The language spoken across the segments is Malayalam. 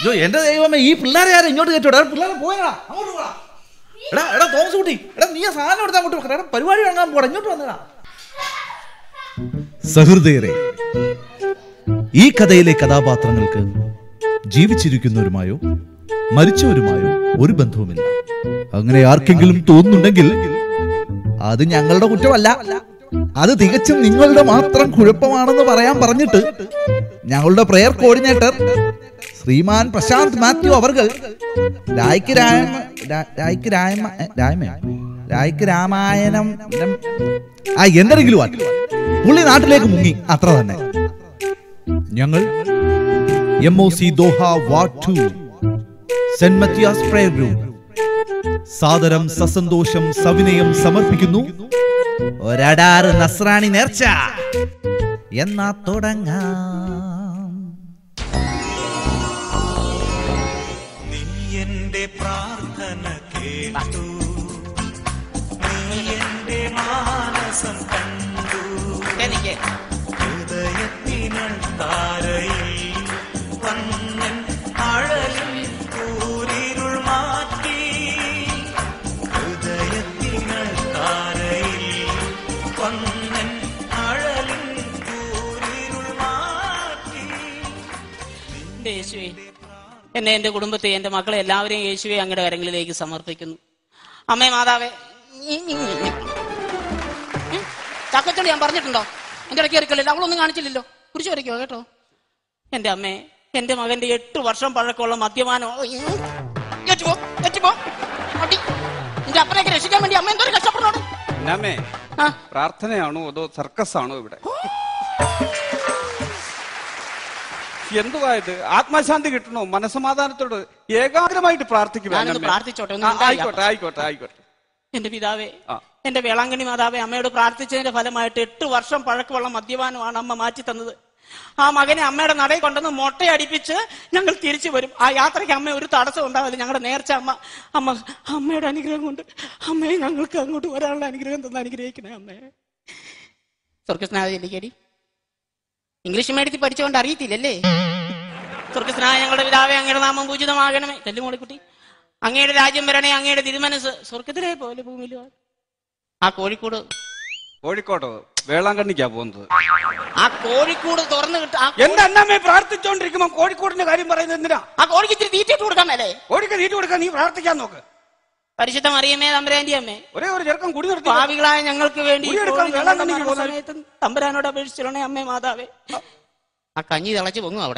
അയ്യോ എന്റെ ദൈവമേ ഈ പിള്ളേരെ ആരും ഇങ്ങോട്ട് കയറ്റോടാ പിള്ളേരെ പോയടാ അങ്ങോട്ട് പോടാ എടാ എടാ തോമസ് കുട്ടി എടാ നീ ആ സാധനം എടുത്ത് അങ്ങോട്ട് വെക്കടാ എടാ പരിപാടി വാങ്ങാൻ പോടാ ഇങ്ങോട്ട് വന്നടാ സഹൃദയരെ ഈ കഥയിലെ കഥാപാത്രങ്ങൾക്ക് ജീവിച്ചിരിക്കുന്നവരുമായോ മരിച്ചവരുമായോ ഒരു ബന്ധവുമില്ല അങ്ങനെ ആർക്കെങ്കിലും തോന്നുന്നുണ്ടെങ്കിൽ അത് ഞങ്ങളുടെ കുറ്റമല്ല അത് തികച്ചും നിങ്ങളുടെ മാത്രം കുഴപ്പമാണെന്ന് പറയാൻ പറഞ്ഞിട്ട് ഞങ്ങളുടെ prayer coordinator Shriman Prashant Mathew അവർകൾ രായ്ക്ക് രായമ രാ- രായ്ക്ക് രായമ ഏ, രായമയോ രായ്ക്ക് രാമായണം രം- ആ എന്തെങ്കിലും ആട്ടെ പുള്ളി നാട്ടിലേക്ക് മുങ്ങി അത്ര തന്നെ ഞങ്ങൾ M O C Doha ward two saint Matthias prayer group സാദരം സസന്തോഷം സവിനയം സമർപ്പിക്കുന്നു ഒരടാറ് നസ്രാണി നേർച്ച എന്നാ തുടങ്ങാം നീ എന്റെ പ്രാർത്ഥന കേട്ടു നീ എന്റെ മാനസം കണ്ടു ഹൃദയത്തിനൾ താരയിൽ വന്നൻ അഴലിൽ കൂരിരുൾ മാറ്റി ഹൃദയത്തിനൾ താരയിൽ വന്നൻ അഴലിൽ കൂരിരുൾ മാറ്റി എന്റെ യേശുവേ എന്നെ എന്റെ കുടുംബത്തെ എന്റെ മക്കളെ എല്ലാവരെയും യേശുവെ അങ്ങയുടെ കരങ്ങളിലേക്ക് സമർപ്പിക്കുന്നു അമ്മേ മാതാവേ ചക്കച്ചോളി ഞാൻ പറഞ്ഞിട്ടുണ്ടോ എന്റെ ഇടയ്ക്ക് ഇറക്കലില്ല അവളൊന്നും കാണിച്ചില്ലല്ലോ കുറിച്ച് വരയ്ക്കോ കേട്ടോ എന്റെ അമ്മേ എന്റെ മകന്റെ എട്ട് വർഷം പഴക്കമുള്ള മദ്യപാനം ഏറ്റുപോ ഏറ്റുപോ അടി എന്റെ അപ്പനെയൊക്കെ രക്ഷിക്കാൻ വേണ്ടി അമ്മ എന്തോ കഷ്ടപ്പെടണോട് നമ്മേ ആ പ്രാർത്ഥനയാണോ അതോ സർക്കസ് ആണോ ഇവിടെ എന്തുവാ ഇത് ആത്മശാന്തി കിട്ടണോ മനസമാധാനത്തോട് ഏകാഗ്രമായിട്ട് പ്രാർത്ഥിക്കുക ഞാനൊന്ന് നമ്മെ. പ്രാർത്ഥിച്ചോട്ടെ, ഒന്ന് ആ, മിണ്ടാതിരിക്കാം. ആയിക്കോട്ടെ ആയിക്കോട്ടെ ആയിക്കോട്ടെ എന്റെ പിതാവേ ആ. എന്റെ വേളാങ്കണ്ണി മാതാവേ അമ്മയോട് പ്രാർത്ഥിച്ചതിന്റെ ഫലമായിട്ട് എട്ട് വർഷം പഴക്കമുള്ള മദ്യപാനമാണ് അമ്മ മാറ്റി തന്നത് ആ മകനെ അമ്മയുടെ നടയിൽ കൊണ്ടുവന്ന് മൊട്ടയടിപ്പിച്ച് ഞങ്ങൾ തിരിച്ചു വരും ആ യാത്രയ്ക്ക് അമ്മ ഒരു തടസ്സം ഉണ്ടാവില്ല ഞങ്ങളുടെ നേർച്ച അമ്മ അമ്മ അമ്മയുടെ അനുഗ്രഹം കൊണ്ട് അമ്മയെ ഞങ്ങൾക്ക് അങ്ങോട്ട് വരാനുള്ള അനുഗ്രഹം തന്ന് അനുഗ്രഹിക്കണേ അമ്മേ സ്വർഗസ്നാഥില്ലേക്കടി ഇംഗ്ലീഷ് മീഡിയത്തിൽ പഠിച്ചുകൊണ്ട് അറിയത്തില്ലല്ലേ സ്വർഗസ്നായ ഞങ്ങളുടെ പിതാവേ അങ്ങയുടെ നാമം പൂജിതമാകണമേ തെല്ലുമോളിക്കുട്ടി അങ്ങയുടെ രാജ്യം വരണേ അങ്ങയുടെ തിരുമനസ് സ്വർഗത്തിലെ പോലെ ഭൂമിയിലും ആ കോഴിക്കോട് കോഴിക്കോട്ടോ വേളാങ്കണ്ണിക്കാ പോകുന്നത് ആ കോഴിക്കോട് തുറന്നു കിട്ട ആ എന്റെ അന്നമ്മേ പ്രാർത്ഥിച്ചോണ്ടിരിക്കുമ്പോ കോഴിക്കോടിന്റെ കാര്യം പറയുന്നത് എന്തിനാ ആ കോഴിക്ക് ഇത്തിരി തീറ്റിട്ട് കൊടുക്കാൻ മേലേ കോഴിക്ക് തീറ്റ കൊടുക്കാൻ നീ പ്രാർത്ഥിക്കാൻ നോക്ക് പരിശുദ്ധ മറിയമ്മേ തമ്പുരാന്റെ അമ്മേ ഒരേ ഒരു ചെറുക്കം കുടി നിർത്തി ഭാവികളായ ഞങ്ങൾക്ക് വേണ്ടി കുടിയെടുക്കാൻ ഇപ്പോഴും വേളാങ്കണ്ണിക്ക് ഞങ്ങളുടെ പോകുന്ന മരണസമയത്തും തമ്പുരാനോട് അപേക്ഷിച്ചിരണേ അമ്മേ മാതാവേ ആ കഞ്ഞി തിളച്ച് പൊങ്ങും അവിടെ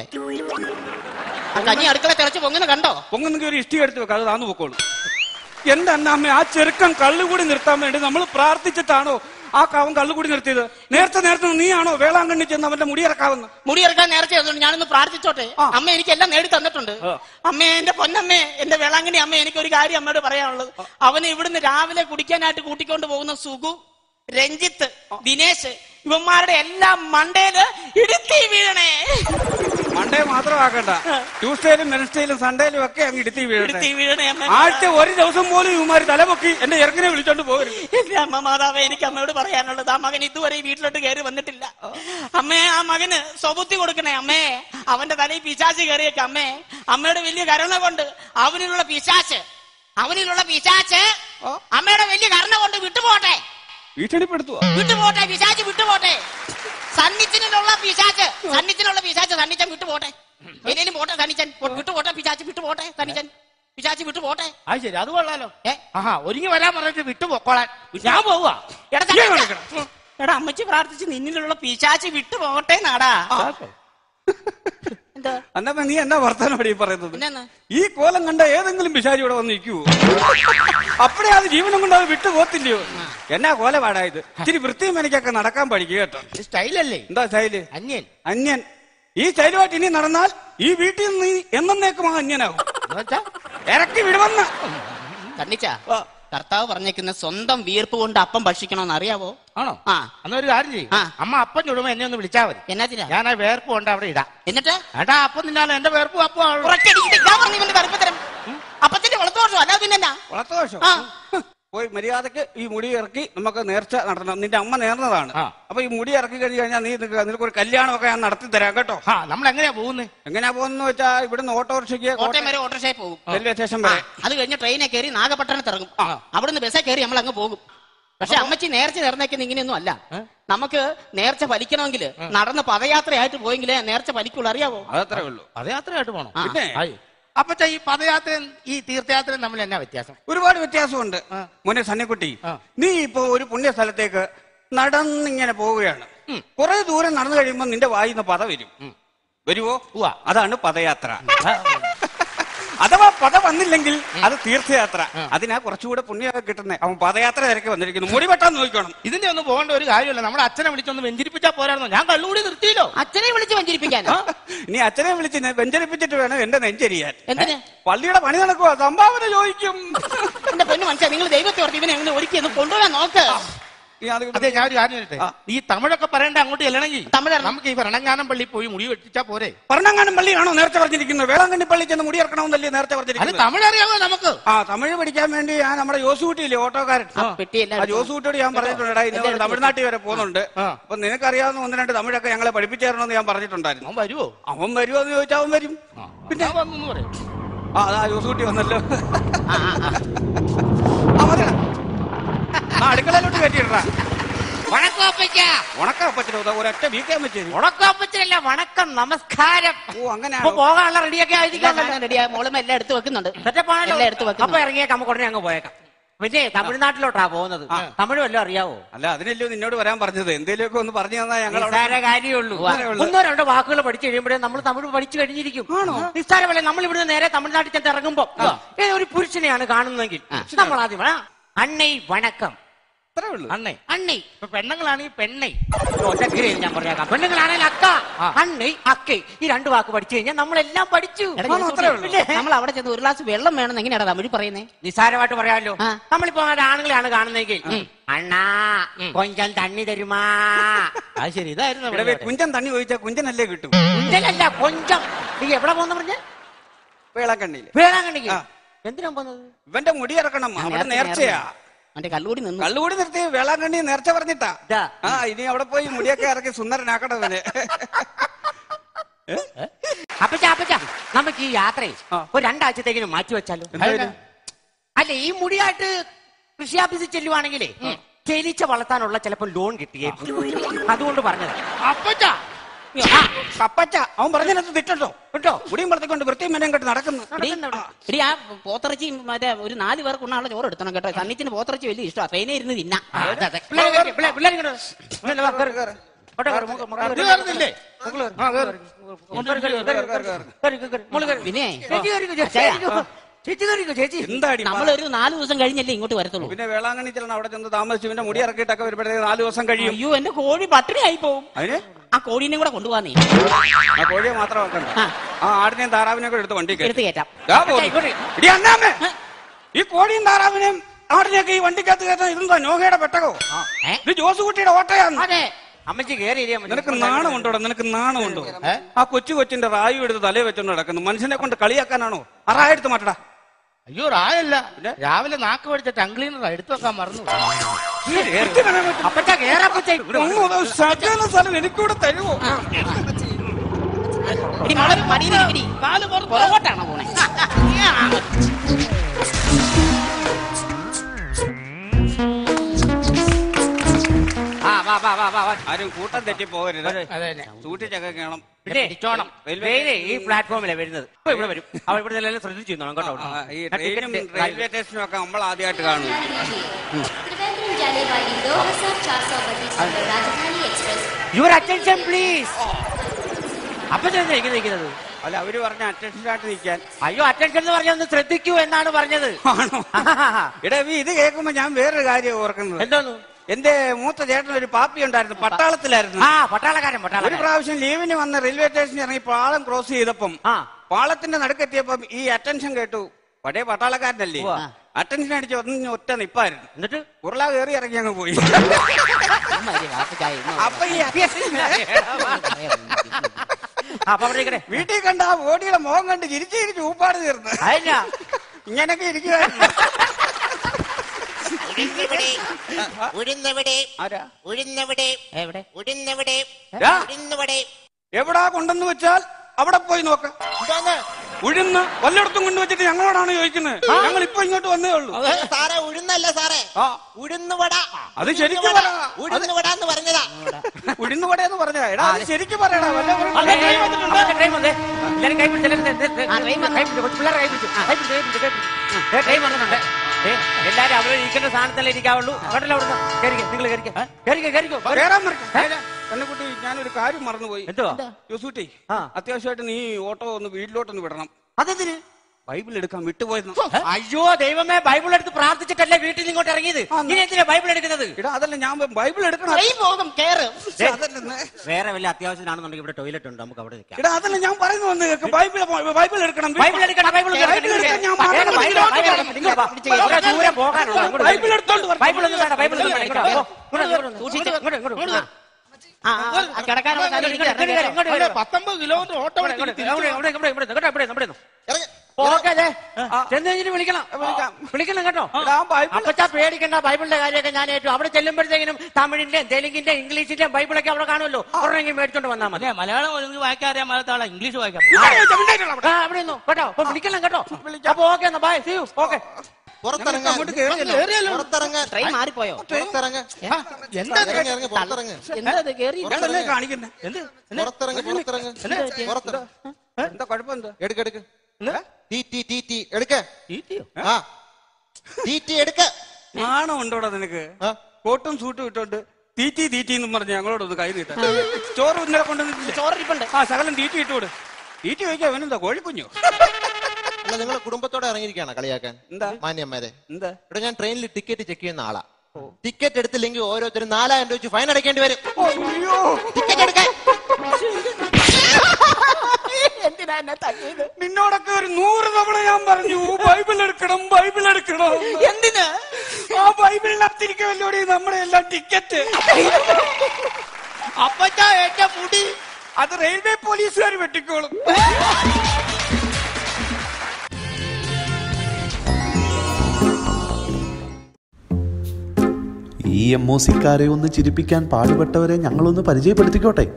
ആ കഞ്ഞി അടുക്കള തിളച്ച് പൊങ്ങുന്ന കണ്ടോ പൊങ്ങുന്നെങ്കിൽ ഒരു ഇഷ്ടി എടുത്ത് വെക്കാം അത് താന്നു പൊക്കോളൂ എന്റെ അന്നാമ്മ ആ ചെറുക്കം കള്ളുകൂടി നിർത്താൻ വേണ്ടി നമ്മൾ പ്രാർത്ഥിച്ചിട്ടാണോ ആ കാവൻ കള്ളുകൂടി നിർത്തിയത് നേരത്തെ നേരത്തെ നീയാണോ വേളാങ്കണ്ണി ചെന്ന് അവന്റെ മുടിയിറക്കാവുന്ന മുടിയെടുക്കാൻ നേരത്തെ ആയതുകൊണ്ട് ഞാനൊന്ന് പ്രാർത്ഥിച്ചോട്ടെ ആ. അമ്മ എനിക്ക് എല്ലാം നേടി തന്നിട്ടുണ്ട് ആ. അമ്മേ എന്റെ പൊന്നമ്മേ എന്റെ വേളാങ്കണ്ണി അമ്മ എനിക്ക് ഒരു കാര്യം അമ്മയോട് പറയാനുള്ളത് അവനെ ഇവിടുന്ന് രാവിലെ കുടിക്കാനായിട്ട് കൂട്ടിക്കൊണ്ട് പോകുന്ന സുഗു രഞ്ജിത്ത് ദിനേശ് ഇവന്മാരുടെ എല്ലാം മണ്ടേല് ഇടുത്തി വീഴണേ മണ്ടേ മാത്രമാക്കണ്ട ട്യൂസ്ഡേയിലും വെനസ്ഡേയിലും സൺഡേയിലും ഒക്കെ അങ്ങ് ഇടുത്തി വീഴട്ടെ ഇടുത്തി വീഴണേ അമ്മ ആഴ്ച ഒരു ദിവസം പോലും ഇവന്മാര് തലപൊക്കി എന്റെ ഇറക്കിനെ വിളിച്ചോണ്ട് പോകരുത് എന്റെ അമ്മ മാതാവേ എനിക്ക് അമ്മയോട് പറയാനുള്ളത് ആ മകൻ ഇതുവരെ ഈ വീട്ടിലോട്ട് കയറി വന്നിട്ടില്ല അമ്മേ ആ മകന് സ്വബുദ്ധി കൊടുക്കണേ അമ്മേ അവന്റെ തലയിൽ പിശാച്ച് കയറിയേക്ക് അമ്മേ അമ്മയുടെ വലിയ കരുണ കൊണ്ട് അവനിലുള്ള പിശാച്ച് അവനിലുള്ള പിശാച്ച് അമ്മയുടെ വലിയ കരുണ കൊണ്ട് വിട്ടുപോട്ടെ ഭീഷണിപ്പെടുത്തുക വിട്ടുപോട്ടെ പിശാച്ച് വിട്ടുപോട്ടെ സന്നിച്ചിനുള്ള പിശാച്ച് സന്നിച്ചിനുള്ള പിശാച്ച് സന്നിച്ചൻ വിട്ടുപോട്ടെ എന്തേലും പോട്ടെ സന്നിച്ചൻ പോ- വിട്ടുപോട്ടെ പിശാച്ച് വിട്ടുപോട്ടെ സന്നിച്ചൻ പിശാച്ച് വിട്ടുപോട്ടെ അത് ശരി അത് കൊള്ളാലോ ഏ ആഹാ ഒരുങ്ങി വരാൻ പറഞ്ഞിട്ട് വിട്ടു പൊക്കോളാൻ ഞാൻ പോവാ എടാ സന്നിച്ചാ. എടാ അമ്മച്ചി പ്രാർത്ഥിച്ച് നിന്നിലുള്ള പിശാച്ച് വിട്ടുപോട്ടെ നാടാ എന്താ അന്നപ്പ നീ എന്നാ വർത്തമാനമാണ് ഈ പറയുന്നത് എന്നാന്ന് ഈ കോലം കണ്ട ഏതെങ്കിലും പിശാചി ഇവിടെ വന്ന് നിൽക്കുവോ അപ്പഴേ അത് ജീവനം കൊണ്ട് അത് വിട്ടു പോത്തില്ലയോ എന്നാ കോലപാടായത് ഇത്തിരി വൃത്തിയും എനിക്കൊക്കെ നടക്കാൻ പഠിക്കുക കേട്ടോ സ്റ്റൈലല്ലേ എന്താ ശൈല് അന്യൻ അന്യൻ ഈ ശൈലുമായിട്ട് ഇനി നടന്നാൽ ഈ വീട്ടിൽ നിന്ന് നീ എന്നേക്കും ആ അന്യനാവും എന്ന് വെച്ചാ ഇറക്കി വിടുവന്ന കണ്ണിച്ചാ കർത്താവ് പറഞ്ഞേക്കുന്ന സ്വന്തം വീർപ്പ് കൊണ്ട് അപ്പം ഭക്ഷിക്കണമെന്ന് അറിയാവോ ആണോ ആ എന്നാ ഒരു കാര്യം ചെയ്യും ആ. അമ്മ അപ്പം ചുടുമ്പോ എന്നെ ഒന്ന് വിളിച്ചാ മതി എന്നാത്തിനാ ഞാൻ ആ വേർപ്പ് കൊണ്ട് അവിടെ ഇടാം എന്നിട്ട് ഏട്ടാ അപ്പം തിന്നാലോ എന്റെ വേർപ്പും അപ്പം ആണല്ലോ. ഒരൊറ്റയടിക്ക് ഞാൻ പറഞ്ഞു ഇവന്റെ തരപ്പത്തരം അപ്പത്തിന്റെ വളർത്തുവർഷം അല്ലാതെ പിന്നെ എന്നാ വളർത്തുദോഷം ആ പോയി മര്യാദക്ക് ഈ മുടി ഇറക്കി നമുക്ക് നേർച്ച നടത്തണം നിന്റെ അമ്മ നേർന്നതാണ് ആ. അപ്പൊ ഈ മുടി ഇറക്കി കഴിഞ്ഞ് കഴിഞ്ഞാൽ നീ നിനക്ക് നിനക്ക് ഒരു കല്യാണമൊക്കെ ഞാൻ നടത്തി തരാം കേട്ടോ ആ നമ്മൾ എങ്ങനെയാ പോകുന്നത് എങ്ങനെയാ പോകുന്ന വെച്ചാ ഇവിടുന്ന് ഓട്ടോറിക്ഷയ്ക്ക് കോട്ടയം വരെ ഓട്ടോറിക്ഷയിൽ പോകും റെയിൽവേ സ്റ്റേഷൻ ആ, വരെ അത് കഴിഞ്ഞ് ട്രെയിനെ കയറി നാഗപട്ടണത്ത് ഇറങ്ങും അവിടുന്ന് ബസ്സേ കയറി നമ്മൾ അങ്ങ് പോകും പക്ഷെ അമ്മച്ചി നേർച്ച നേർന്നേക്കുന്ന ഇങ്ങനെയൊന്നും അല്ല നമുക്ക് നേർച്ച ഫലിക്കണമെങ്കിൽ നടന്ന് പദയാത്രയായിട്ട് പോയെങ്കിലേ നേർച്ച ഫലിക്കുള്ളൂ അറിയാവോ അതത്രേ ഉള്ളൂ പദയാത്രയായിട്ട് പോകണം ആ. പിന്നെ അപ്പച്ച ഈ പദയാത്രയും ഈ തീർത്ഥയാത്രയും തമ്മിൽ എന്നാ വ്യത്യാസം ഒരുപാട് വ്യത്യാസമുണ്ട് ആ. മോനെ സന്നിക്കുട്ടി ആ. നീ ഇപ്പൊ ഒരു പുണ്യ സ്ഥലത്തേക്ക് നടന്നിങ്ങനെ പോവുകയാണ് ഉം. കുറെ ദൂരം നടന്നു കഴിയുമ്പോൾ നിന്റെ വായിന്ന് പത വരും വരുവോ ഉവ്വ. അതാണ് പദയാത്ര അഥവാ പത വന്നില്ലെങ്കിൽ അത് തീർത്ഥയാത്ര അതിനാ കുറച്ചുകൂടെ പുണ്യമൊക്കെ കിട്ടുന്നേ അവൻ പദയാത്ര തിരക്ക് വന്നിരിക്കുന്നു മുടി വെട്ടാൻ നോക്കണം ഇതിന്റെ ഒന്നും പോകേണ്ട ഒരു കാര്യമില്ല നമ്മുടെ അച്ഛനെ വിളിച്ചൊന്ന് വെഞ്ചിരിപ്പിച്ചാ പോരായിരുന്നോ ഞാൻ കള്ളുകൂടി നിർത്തിയല്ലോ അച്ഛനെ വിളിച്ച് വഞ്ചിരിപ്പിക്കാനോ നീ അച്ഛനെ വിളിച്ച് ഞാൻ വെഞ്ചരിപ്പിച്ചിട്ട് വേണം എന്റെ നെഞ്ചരിയാൻ എന്തിന് പള്ളിയുടെ പണി നടക്കുവാ സംഭാവന ചോദിക്കും എന്റെ പൊന്നു മനസ്സിലാ നിങ്ങൾ ദൈവത്തെ ഓർത്ത് ഇവനെ അങ്ങനെ ഒരുക്കി ഒന്ന് കൊണ്ടുപോകാൻ നോക്ക് നീ അത് അതെ ഞാൻ ഒരു കാര്യം ചോദിച്ചേ ആ. ഈ തമിഴൊക്കെ പറയണ്ട അങ്ങോട്ട് ചെല്ലണമെങ്കിൽ തമിഴ് നമുക്ക് ഈ ഭരണങ്ങാനം പള്ളി പോയി മുടി വെട്ടിച്ചാ പോരെ പറഞ്ഞങ്ങാനം പള്ളിയാണോ നേരത്തെ പറഞ്ഞിരിക്കുന്നത് വേളാങ്കണ്ണി പള്ളി ചെന്ന് മുടി ഇറക്കണമെന്നല്ലേ നേരത്തെ അത് പറഞ്ഞിരിക്കുന്നത് തമിഴ് അറിയാമോ നമുക്ക് ആ തമിഴ് പഠിക്കാൻ വേണ്ടി ഞാൻ നമ്മുടെ ജോസൂട്ടിയില്ലേ ഓട്ടോക്കാരൻ ആ പെട്ടിയെല്ലാം ആ ജോസൂട്ടിയോട് ഞാൻ പറഞ്ഞിട്ടുണ്ടാ ഇന്ന് എല്ലാം തമിഴ്നാട്ടിൽ വരെ പോകുന്നുണ്ട് ആ. അപ്പൊ നിനക്കറിയാവുന്ന ഒന്ന് രണ്ട് തമിഴൊക്കെ ഞങ്ങളെ പഠിപ്പിച്ചു തരണമെന്ന് ഞാൻ പറഞ്ഞിട്ടുണ്ടായിരുന്നു അവൻ വരുവോ അവൻ വരുമോ എന്ന് ചോദിച്ചാൽ അവൻ വരും പിന്നെ വന്നു പറയും ആ അതാ ജോസൂട്ടി വന്നല്ലോ ആ, ആ, ആ. ആ മതിടാ ആ അടുക്കളയിലോട്ട് കയറ്റിയിട്ടാ വണക്കോപ്പയ്ക്ക ഉണക്കപ്പച്ചനോ ഒരൊറ്റ വീക്കാൻ വെച്ചേരും ഉണക്കോപ്പച്ചനല്ല വണക്കം നമസ്കാരം ഓ ഇപ്പൊ അങ്ങനെയാണോ പോകാനുള്ള റെഡിയൊക്കെ ആയിരിക്കാം ഇതെല്ലാം റെഡിയാ മോളും എല്ലാം എടുത്ത് വെക്കുന്നുണ്ട് സെറ്റപ്പാണല്ലോ എല്ലാം എടുത്ത് അപ്പൊ വെക്കുന്നു ഇറങ്ങിയേക്കാം നമുക്ക് ഉടനെ അങ്ങ് പോയേക്കാം പിന്നെ തമിഴ്നാട്ടിലോട്ടാ പോകുന്നത് തമിഴ് വല്ലതും അറിയാവോ അല്ല അതിനല്ലോ നിന്നോട് വരാൻ പറഞ്ഞത് എന്തേലുമൊക്കെ ഒന്ന് പറഞ്ഞു തന്നാ ഞങ്ങൾ അവിടെ നിസ്സാര കാര്യമുള്ളൂ ഒന്നോ രണ്ടോ വാക്കുകൾ പഠിച്ചു കഴിയുമ്പോഴേ നമ്മൾ തമിഴ് പഠിച്ചു കഴിഞ്ഞിരിക്കും നിസ്സാരമല്ല നമ്മൾ ഇവിടുന്ന് നേരെ തമിഴ്നാട്ടിൽ ചെന്ന് ഇറങ്ങുമ്പോ ഏ, ഒരു പുരുഷനെയാണ് കാണുന്നതെങ്കിൽ നമ്മൾ ആദ്യം ആ, അണ്ണൈ വണക്കം അത്രേ ഉള്ളൂ അണ്ണേ അണ്ണൈ ഇപ്പൊ പെണ്ണുങ്ങളാണെങ്കിൽ പെണ്ണേ ഒറ്റക്കിരയിൽ ഞാൻ പറഞ്ഞേക്കാം പെണ്ണുങ്ങളാണെങ്കിൽ അക്ക അണ്ണൈ അക്കൈ ഈ രണ്ട് വാക്ക് പഠിച്ചു കഴിഞ്ഞാൽ നമ്മളെല്ലാം പഠിച്ചു എടാ, ആണോ, അത്രേ ഉള്ളൂ. പിന്നെ നമ്മൾ അവിടെ ചെന്ന് ഒരു ഗ്ലാസ് വെള്ളം വേണം എങ്ങനെയാടാ തമിഴ് പറയുന്നേ നിസ്സാരമായിട്ട് പറയാമല്ലോ ആ. നമ്മളിപ്പോ ആരുടെ ആണുങ്ങളെയാണ് കാണുന്നതെങ്കിൽ അണ്ണാ കൊഞ്ചം തണ്ണി തരുമാ അത് ശരി ഇതായിരുന്നു ഇവിടെ നമ്മുടെ കുഞ്ചൻ തണ്ണി ചോദിച്ചാൽ കുഞ്ചനല്ലേ കിട്ടും കുഞ്ചലല്ല കൊഞ്ചം നീ എവിടെ പോകുന്ന പറഞ്ഞ വേളാങ്കണ്ണിയില് വേളാങ്കണ്ണിക്ക് ആ. എന്തിനാ പോകുന്നത് ഇവന്റെ മുടി ഇറക്കണം അവിടെ നേർച്ചയാ അവന്റെ കല്ലുകൂടി നിന്നു കള്ളുകൂടി നിർത്തി വേളാങ്കണ്ണി നേർച്ച പറഞ്ഞിട്ടാ ഇതാ. ആ ഇനി അവിടെ പോയി മുടിയൊക്കെ ഇറക്കി സുന്ദരനാക്കണം ഇവന് അപ്പച്ച അപ്പച്ച നമുക്ക് ഈ യാത്രയെ ആ. ഒരു രണ്ടാഴ്ചത്തേക്കിന് മാറ്റി വെച്ചാലോ എന്തായാലും അല്ല ഈ മുടിയായിട്ട് കൃഷി ഓഫീസിൽ ചെല്ലുവാണെങ്കിലേ ചെലിച്ച വളർത്താനുള്ള ചിലപ്പോൾ ലോൺ കിട്ടിയേ അതുകൊണ്ട് പറഞ്ഞത് അപ്പച്ചാ ആ, കപ്പച്ച അവൻ പറഞ്ഞതിനകത്ത് തിട്ടോ കേട്ടോ മുടിയും വളർത്തിക്കൊണ്ട് വൃത്തിയും മെനം കെട്ട് നടക്കുന്നു എടി, എടി ആ പോത്തിറച്ചി മറ്റേ ഒരു നാല് പേർക്ക് ഉണ്ണാനുള്ള ചോറ് എടുത്തണം കേട്ടോ സന്നിച്ചിന് പോത്തിറച്ചി വലിയ ഇഷ്ടമാണ് ട്രെയിനെ ഇരുന്ന് തിന്നാ പിള്ളേര് കേറി, പിള്ളേര് പിള്ളേര് ഇങ്ങോട്ട് വാ. ഇങ്ങോട്ട് വാ, കേറ്, കേറ്. ഇങ്ങോട്ട് കേറ്, മുകളിൽ കേറ്. ഇത് കയറുന്നില്ലേ ആ, കേറ്. കേറ്, കേറ്, കേറ്, കേറ്, കേറ്. കേറ്, കേറ്, കേറ്. മുകളിൽ കേറ്. പിന്നെ ചേച്ചി കേറിക്കോ, ചേച്ചി കേറിക്കോ. ചേച്ചി കേറിക്കോ, ചേച്ചി എന്താടി നമ്മളൊരു നാല് ദിവസം കഴിഞ്ഞല്ലേ ഇങ്ങോട്ട് വരത്തുള്ളൂ പിന്നെ വേളാങ്കണ്ണി ചെല്ലണം അവിടെ ചെന്ന് താമസിച്ച് ഇവന്റെ മുടി ഇറക്കിയിട്ടൊക്കെ വരുമ്പോഴത്തേക്ക് നാല് ദിവസം കഴിയും അയ്യോ എന്റെ കോഴി പട്ടിണിയായി പോവും അതിന് ആ കോഴീനെ കൂടെ കൊണ്ടുപോവാ നീ ആ കോഴിയെ മാത്രം വെക്കണ്ട ആ. ആ ആടിനെയും താറാവിനെയും കൂടെ എടുത്ത് വണ്ടി എടുത്ത് കയറ്റാം ദാ പോന്നു. ഇടി അണ്ണാമേ ഈ കോഴിയും താറാവിനെയും ആടിനെയൊക്കെ ഈ വണ്ടിക്കകത്ത് കയറ്റാൻ ഇതെന്താ നോഹയുടെ പെട്ടകോ ഏ? ഇത് ജോസുകുട്ടിയുടെ ഓട്ടയാണ് അതെ അമ്മച്ചി കേറി ഇരിയാൻ പറ്റും. നിനക്ക് നാണമുണ്ടോ നിനക്ക് നാണമുണ്ടോ ആ കൊച്ചു കൊച്ചിന്റെ റായു എടുത്ത് തലേ വെച്ചോണ്ട് നടക്കുന്നു മനുഷ്യനെ കൊണ്ട് കളിയാക്കാനാണോ ആ റായ എടുത്ത് മാറ്റടാ അയ്യോ റായല്ല രാവിലെ നാക്ക് പഠിച്ച ടംഗ്ലീനർ എടുത്തു വെക്കാൻ മറന്നു അപ്പച്ച കേറപ്പച്ച സകല സ്ഥലം എനിക്കൂടെ തരുമോ എടി മോളെ മടിയിലിരിക്കടി കാല് പുറത്ത് പുറകോട്ടാണോ പോണേ ആ വാ വാ വാ വാ വാ ആരും കൂട്ടം തെറ്റി പോകരുത് അതെ തന്നെ സൂക്ഷിച്ചൊക്കെ വേണം പിന്നെ പിടിച്ചോണം. റെയിൽവേ ട്രെയിന് ഈ പ്ലാറ്റ്ഫോമിലെ വരുന്നത് ഇപ്പൊ ഇവിടെ വരും അവ ഇവിടെ എല്ലാം ശ്രദ്ധിച്ചു നോക്കണം കേട്ടോ ആ, ഈ ആ, ട്രെയിനും ടിക്കറ്റ് റെയിൽവേ സ്റ്റേഷനും ഒക്കെ നമ്മൾ ആദ്യമായിട്ട് കാണും त्रिवेंद्रम जाने वाली दो हजार चार सौ बत्तीस नंबर राजधानी एक्सप्रेस യുവർ അറ്റൻഷൻ പ്ലീസ് അപ്പച്ച എന്താ ഇങ്ങനെ നിൽക്കുന്നത് അല്ല അവര് പറഞ്ഞ അറ്റൻഷനായിട്ട് നിൽക്കാൻ അയ്യോ അറ്റൻഷൻ എന്ന് പറഞ്ഞ ഒന്ന് ശ്രദ്ധിക്കൂ എന്നാണ് പറഞ്ഞത് ആണോ എടാ വി ഇത് കേൾക്കുമ്പോ ഞാൻ വേറൊരു കാര്യം ഓർക്കുന്നത് എന്തോന്നു എന്റെ മൂത്ത ചേട്ടൻ ഒരു പാപ്പി ഉണ്ടായിരുന്നു പട്ടാളത്തിലായിരുന്നു ആ പട്ടാളക്കാരൻ ഒരു പട്ടാളക്കാരൻ പ്രാവശ്യം ലീവിന് വന്ന് റെയിൽവേ സ്റ്റേഷനിൽ ഇറങ്ങി പാളം ക്രോസ് ചെയ്തപ്പം ആ പാളത്തിന്റെ നടുക്കെത്തിയപ്പം ഈ അറ്റൻഷൻ കേട്ടു പഴയ പട്ടാളക്കാരനല്ലേ ഉവ്വ. അറ്റൻഷൻ അടിച്ച് ഒന്ന് ഒറ്റ നിപ്പായിരുന്നു എന്നിട്ട് ഉരുള കയറി ഇറങ്ങി അങ്ങ് പോയി മതി, വാപ്പച്ചായ, ഇന്ന് അപ്പൊ ഈ attention- അപ്പൊ അവിടെ ഇരിക്കട്ടെ വീട്ടിൽ കണ്ട ആ ബോഡിയുടെ മുഖം കണ്ട് ചിരിച്ച് ചിരിച്ച് ഊപ്പാട് തീർന്ന് അതില്ല ഇങ്ങനൊക്കെ ഇരിക്കുവായിരുന്നു ഉഴുന്നവിടെ ഉഴുന്നവിടെ ആരാ ഉഴുന്നവിടെ എവിടെ ഉഴുന്നവിടെ ദാ. ഉഴുന്നവിടെ എവിടാ കൊണ്ടെന്ന് വെച്ചാൽ അവിടെ പോയി നോക്ക് എന്താന്ന് ഉഴുന്ന് വല്ലയിടത്തും കൊണ്ടുവച്ചിട്ട് ഞങ്ങളോടാണ് ചോദിക്കുന്നത് ഞങ്ങൾ ഇപ്പൊ ഇങ്ങോട്ട് വന്നേ ഉള്ളൂ സാറേ ഉഴുന്നല്ല സാറേ ആ ഉഴുന്നുവട അത് ശരിക്കും ഉഴുന്നുവട. പറ. ഉഴുന്നുവട എന്ന് പറഞ്ഞതാ ഉഴുന്ന് വടയെന്ന് പറഞ്ഞാ എടാ അത് ശരിക്കും പറയടാ വല്ല അതെ, ട്രെയിൻ വന്നിട്ടുണ്ട്. അതെ, ട്രെയിൻ വന്നേ. എല്ലാരും കൈ പിടിച്ച്, എല്ലാരും ദേ, ദേ, ദേ, കൈ പിടിച്ച്, കൊച്ചു പിള്ളേരെ കൈ പിടിച്ചു. കൈ പിടിച്ച്, കൈ പിടിച്ച്, കൈ പിടിച്ച്. ദേ, ട്രെയിൻ വന്നിട്ടുണ്ട്. ദേ, എല്ലാരും അവർ ഇരിക്കേണ്ട സ്ഥാനത്തല്ലേ ഇരിക്കാവുള്ളൂ കേട്ടല്ലോ അവിടുന്ന് കയറിക്കോ നിങ്ങൾ കയറിക്കോ കയറിക്കോ കയറിക്കോ കേറാൻ മറക്കും എന്നെ കുട്ടി ഞാനൊരു കാര്യം മറന്നുപോയി എന്തുവാ? യോസൂട്ടി ആ. അത്യാവശ്യമായിട്ട് നീ ഓട്ടോ ഒന്ന് വീട്ടിലോട്ടൊന്ന് വിടണം അതെന്തിന് ബൈബിൾ എടുക്കാൻ വിട്ടുപോയെന്ന് അയ്യോ ദൈവമേ ബൈബിൾ എടുത്ത് പ്രാർത്ഥിച്ചിട്ടല്ലേ വീട്ടിൽ നിന്ന് ഇങ്ങോട്ട് ഇറങ്ങിയത് ഇനി എന്തിനാ ബൈബിൾ എടുക്കുന്നത് എടാ അതല്ല ഞാൻ ബൈബിൾ എടുക്കണം പോകും കേറ് ദേ, അതല്ലെന്ന്. വേറെ വല്ല അത്യാവശ്യമാണെന്നുണ്ടെങ്കിൽ ഇവിടെ ടോയ്ലറ്റ് ഉണ്ട് നമുക്ക് അവിടെ നിൽക്കാം എടാ അതല്ല ഞാൻ പറയുന്നു വന്ന് കേൾക്ക്. ബൈബിൾ ബൈബിൾ എടുക്കണം ബൈബിൾ എടുക്കണം ബൈബിൾ ബൈബിൾ എടുക്കാൻ ഞാൻ വേണ്ട, മറന്നു. ബൈബിൾ, ബൈബിൾ എടുക്കണം. നിങ്ങൾ വാ. ഇവിടെ ദൂരെ പോകാനുള്ളൂ. ഇങ്ങോട്ട് ബൈബിൾ എടുത്തോണ്ട് വരണം. ബൈബിൾ ഒന്നും വേണ്ട ബൈബിൾ ഒന്നും വേണ്ട ഇങ്ങോട്ട് വാ. ഇങ്ങോട്ട് ഇങ്ങോട്ട് വന്ന്. സൂക്ഷിച്ച്. ഇങ്ങോട്ട് ഇങ്ങോട്ട് ഇങ്ങോട്ട് വാ. ആ, ആ, ആ, കിടക്കാനുള്ള സ്ഥലം ഇങ്ങോട്ട് ഇങ്ങോട്ട് ഇങ്ങോട്ട് ഇങ്ങോട്ട് അതെ, ഇങ്ങോട്ട്. പത്തൊമ്പത് കിലോമീറ്റർ ഓട്ടോ ഇവിടെ, ഇവിടെ, ഇവിടെ, ഇവിടെ, ഇവിടെ, ഇവിടെ, ഇവിടെ, ഇവിടെ, ഇവിടെ, ഇവിടെ. ഇറങ്ങ്. ഓക്കെ ദേ. ചെന്ന് കഴിഞ്ഞിട്ട് വിളിക്കണം വിളിക്കണം കേട്ടോ എടാ, ബൈബിൾ അപ്പച്ചാ പേടിക്കണ്ട ബൈബിളിന്റെ കാര്യമൊക്കെ ഞാൻ ഏറ്റു അവിടെ ചെല്ലുമ്പോഴത്തേക്കിനും തമിഴിന്റെ തെലുങ്കിന്റെ ഇംഗ്ലീഷിന്റെ ബൈബിളൊക്കെ അവിടെ കാണുമല്ലോ ഒരെണ്ണെങ്കിലും മേടിച്ചോണ്ട് വന്നാൽ മതി മലയാളം ഒന്നും വായിക്കാൻ അറിയാൻ മേലത്താളെ ഇംഗ്ലീഷ് വായിക്കാൻ ആ അവിടെ നിന്നു കേട്ടോ അപ്പൊ വിളിക്കണം കേട്ടോ അപ്പൊ ഓക്കെ എന്നാ ബൈ സി യു ഓക്കെ പുറത്തിറങ്ങ് അങ്ങോട്ട് കേറിയല്ലോ. പുറത്തിറങ്ങ് ട്രെയിൻ മാറിപ്പോയോ പുറത്തിറങ്ങ് എന്താ ഇറങ്ങ് ഇറങ്ങ് പുറത്തിറങ്ങ് എന്താ ഇത് കേറി ഇതല്ലേ കാണിക്കുന്നേ എന്ത് പുറത്തിറങ്ങ് പുറത്തിറങ്ങ് പുറത്തിറങ്ങ് എന്താ കുഴപ്പം എന്താ എടുക്ക് എടുക്ക് ടീ ടീ ടീ ടീ എടുക്ക് ഈറ്റിയോ ആ ടീ ടീ എടുക്ക് നാണം ഉണ്ടോടാ നിനക്ക് ആ. കോട്ടും സൂട്ടും ഇട്ടോണ്ട് തീറ്റി തീറ്റി എന്നും പറഞ്ഞ് ഞങ്ങളോടൊന്ന് കൈ നീട്ടാ ചോറ് ഇന്നലെ കൊണ്ടുവന്നിട്ടില്ലേ ചോറിരിപ്പുണ്ട് ആ സകലം തീറ്റി ഇട്ടുകൂടെ തീറ്റി വയ്ക്കാൻ അവനെന്താ കോഴിക്കുഞ്ഞോ അല്ല നിങ്ങൾ കുടുംബത്തോടെ ഇറങ്ങിയിരിക്കുകയാണ് കളിയാക്കാൻ എന്താ മാന്യന്മാരെ എന്താ ഇവിടെ ഞാൻ ട്രെയിനിൽ ടിക്കറ്റ് ചെക്ക് ചെയ്യുന്ന ആളാ ടിക്കറ്റ് എടുത്തില്ലെങ്കിൽ ഓരോരുത്തരും നാലായിരം രൂപ വെച്ച് ഫൈൻ അടയ്ക്കേണ്ടി വരും അയ്യോ ടിക്കറ്റ് എടുക്കാൻ എന്തിനാ എന്നെ തല്ലിയത് നിന്നോടൊക്കെ ഒരു നൂറ് തവണ ഞാൻ പറഞ്ഞു ബൈബിൾ എടുക്കണം ബൈബിൾ എടുക്കണം എന്ന്. എന്തിന് ആ ബൈബിളിനകത്തിരിക്കുമല്ലോടി നമ്മുടെ എല്ലാം ടിക്കറ്റ് അപ്പച്ചാ എന്റെ മുടി അത് റെയിൽവേ പോലീസുകാർ വെട്ടിക്കോളും ഈ എം ഒ സിക്കാരെ ഒന്ന് ചിരിപ്പിക്കാൻ പാടുപെട്ടവരെ ഞങ്ങളൊന്ന് പരിചയപ്പെടുത്തിക്കോട്ടെ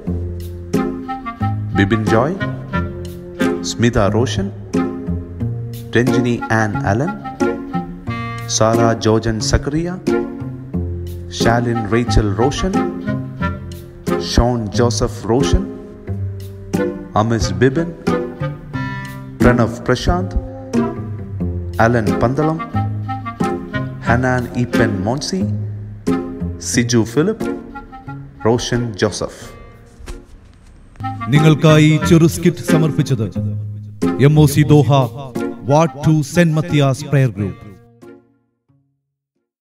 Bibin Joy Smitha Roshan Ranjini Ann Alan Sara Jojan Zachariah Shalin Rachel Roshan Shawn Joseph Roshan Amis Bibin Pranav Prashant Alan Pandalam Hanan Ippan Moncy Siju Philip Roshan Joseph നിങ്ങൾക്കായി ചെറു സ്കിറ്റ് സമർപ്പിച്ചത് M O C Doha ward two saint Matthias prayer group